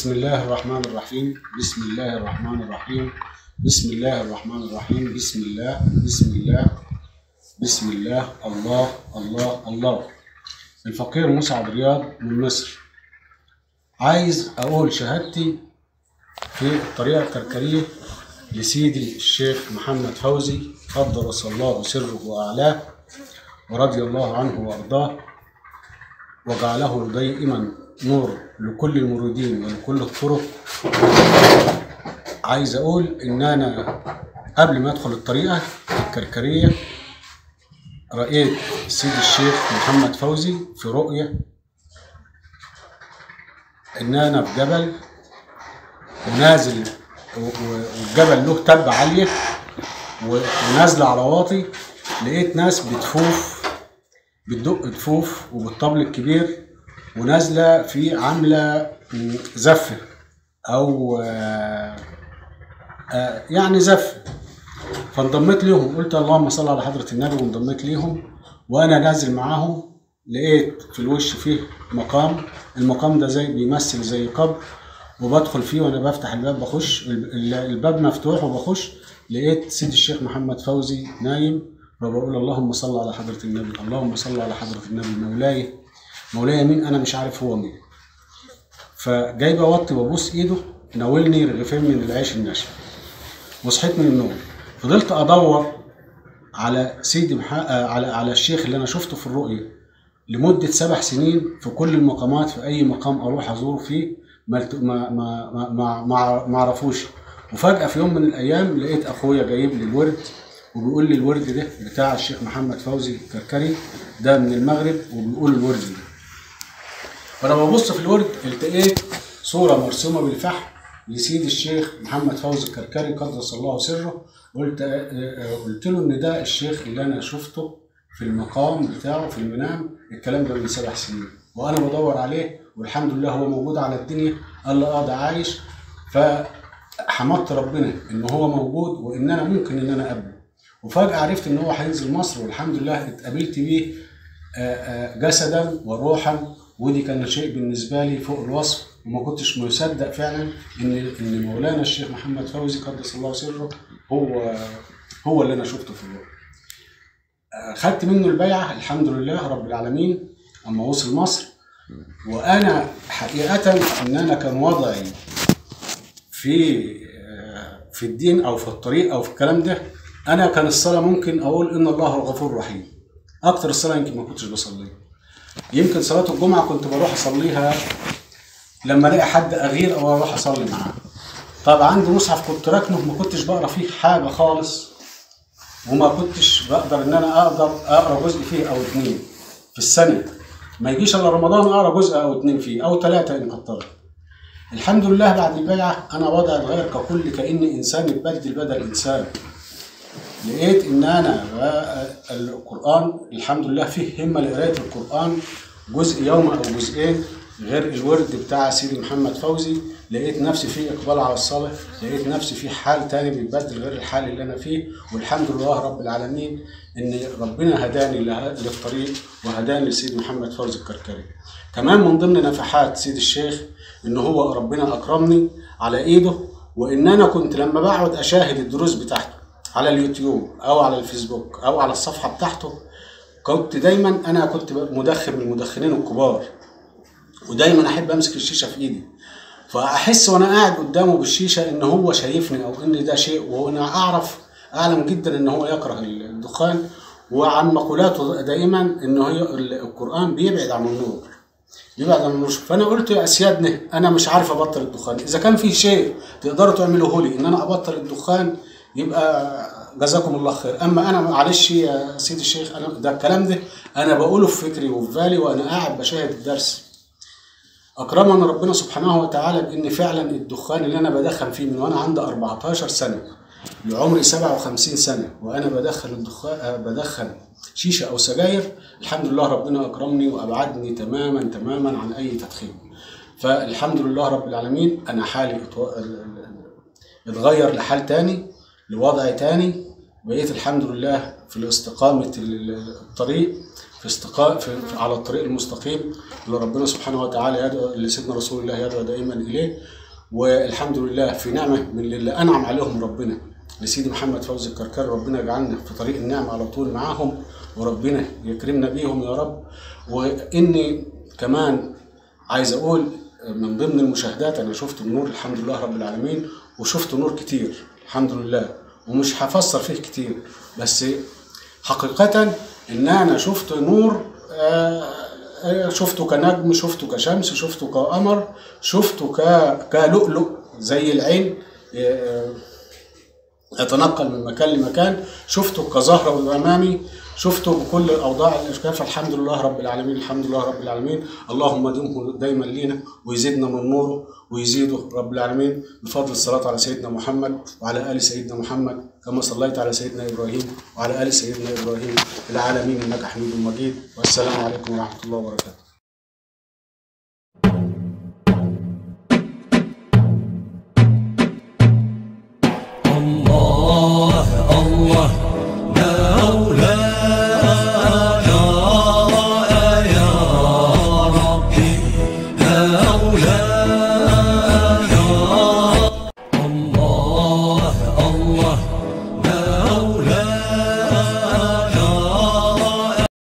بسم الله الرحمن الرحيم بسم الله الرحمن الرحيم بسم الله الرحمن الرحيم بسم الله بسم الله بسم الله الله الله الله الفقير مسعد رياض من مصر عايز اقول شهادتي في الطريقة الكركرية لسيدي الشيخ محمد فوزي قدس الله سره وأعلاه ورضي الله عنه وأرضاه وجعله دائما نور لكل المريدين ولكل الطرق عايز أقول إن أنا قبل ما أدخل الطريقة الكركرية رأيت سيدي الشيخ محمد فوزي في رؤية إن أنا في جبل ونازل و- و- والجبل له تبة عالية و- ونازلة على واطي لقيت ناس بتفوف بتدق تفوف وبالطبل الكبير ونازلة في عاملة م، زفة أو آه، آه، يعني زفة فانضميت ليهم قلت اللهم صل على حضرة النبي وانضميت ليهم وأنا نازل معاهم لقيت في الوش فيه مقام المقام ده زي بيمثل زي قبر وبدخل فيه وانا بفتح الباب بخش ال- ال- الباب مفتوح وبخش لقيت سيدي الشيخ محمد فوزي نايم فبقول اللهم صل على حضرة النبي اللهم صل على حضرة النبي مولاي مولاي مين انا مش عارف هو مين فجاي بوطي وابوس ايده ناولني رغيفين من العيش الناشف وصحيت من النوم فضلت ادور على سيدي مح... آه، على على الشيخ اللي انا شفته في الرؤيه لمده سبع سنين في كل المقامات في اي مقام اروح ازوره فيه ما الت- ما ما ما ما, ما, ما اعرفوش وفجاه في يوم من الايام لقيت اخويا جايب لي الورد وبيقول لي الورد ده بتاع الشيخ محمد فوزي كركري ده من المغرب وبيقول الورد ده فانا ببص في الورد التقيت صوره مرسومه بالفحم لسيدي الشيخ محمد فوزي الكركري قدس الله سره قلت آه، آه، قلت له ان ده الشيخ اللي انا شفته في المقام بتاعه في المنام الكلام ده من سبع سنين وانا بدور عليه والحمد لله هو موجود على الدنيا قال لي اه ده عايش فحمدت ربنا ان هو موجود وان انا ممكن ان انا اقابله وفجاه عرفت ان هو هينزل مصر والحمد لله اتقابلت بيه آه، آه، جسدا وروحا ودي كان شيء بالنسبه لي فوق الوصف وما كنتش مصدق فعلا ان ان مولانا الشيخ محمد فوزي قدس الله سره هو هو اللي انا شفته في الرؤيا. آه، خدت منه البيعه الحمد لله رب العالمين اما وصل مصر وانا حقيقه ان انا كان وضعي في آه، في الدين او في الطريق او في الكلام ده انا كان الصلاه ممكن اقول ان الله غفور رحيم اكتر الصلاه يمكن ما كنتش بصليها يمكن صلاه الجمعه كنت بروح اصليها لما الاقي حد اغير او اروح اصلي معاه طب عندي مصحف كنت راكنه ما كنتش بقرا فيه حاجه خالص وما كنتش بقدر ان انا اقدر اقرا جزء فيه او اتنين في السنه ما يجيش الا رمضان اقرا جزء او اتنين فيه او ثلاثه ان كترت الحمد لله بعد البيعه انا وضعي اتغير ككل كاني انسان اتبدل بدل انسان لقيت ان انا بقى القران الحمد لله فيه همه لقرايه القران جزء يوم او جزئين غير الورد بتاع سيدي محمد فوزي لقيت نفسي فيه اقبال على الصلاه لقيت نفسي فيه حال تاني بيتبدل غير الحال اللي انا فيه والحمد لله رب العالمين ان ربنا هداني له- للطريق وهداني لسيدي محمد فوزي الكركري كمان من ضمن نفحات سيدي الشيخ ان هو ربنا اكرمني على ايده وان انا كنت لما بقعد اشاهد الدروس بتاعته على اليوتيوب او على الفيسبوك او على الصفحه بتاعته كنت دايما انا كنت مدخن من المدخنين الكبار ودايما احب امسك الشيشه في ايدي فاحس وانا قاعد قدامه بالشيشه ان هو شايفني او ان ده شيء وانا اعرف اعلم جدا ان هو يكره الدخان وعن مقولاته دائما ان هي القران بيبعد عن النور يبعد عن النور فانا قلت يا اسيادنا انا مش عارف ابطل الدخان اذا كان في شيء تقدروا تعملوه لي ان انا ابطل الدخان يبقى جزاكم الله خير اما انا معلش يا سيدي الشيخ انا ده الكلام ده انا بقوله في فكري وفي بالي وانا قاعد بشاهد الدرس اكرمنا ربنا سبحانه وتعالى بان فعلا الدخان اللي انا بدخن فيه من وانا عندي 14 سنه لعمري 57 سنه وانا بدخن الدخان آه، بدخن شيشه او سجاير الحمد لله ربنا اكرمني وابعدني تماما تماما عن اي تدخين فالحمد لله رب العالمين انا حالي اتو- ال- ال- اتغير لحال تاني لوضع تاني بقيت الحمد لله في الاستقامة ال- الطريق في استقاء في في- على الطريق المستقيم اللي ربنا سبحانه وتعالى يدعو اللي سيدنا رسول الله يدعو دائما اليه والحمد لله في نعمه من اللي انعم عليهم ربنا لسيدي محمد فوزي الكركر ربنا يجعلنا في طريق النعمه على طول معاهم وربنا يكرمنا بيهم يا رب واني كمان عايز اقول من ضمن المشاهدات انا شفت النور الحمد لله رب العالمين وشفت نور كتير الحمد لله ومش هفسر فيه كتير بس حقيقة ان انا شفت نور آه، آه، شفته كنجم شفته كشمس شفته كقمر شفته ك- كلؤلؤ زي العين آه، يتنقل من مكان لمكان شفته كزهرة أمامي شفته بكل الأوضاع الأشكال فالحمد لله رب العالمين الحمد لله رب العالمين اللهم دمه دايما لينا ويزيدنا من نوره ويزيده رب العالمين بفضل الصلاة على سيدنا محمد وعلى آل سيدنا محمد كما صليت على سيدنا إبراهيم وعلى آل سيدنا إبراهيم في العالمين إنك حميد مجيد والسلام عليكم ورحمة الله وبركاته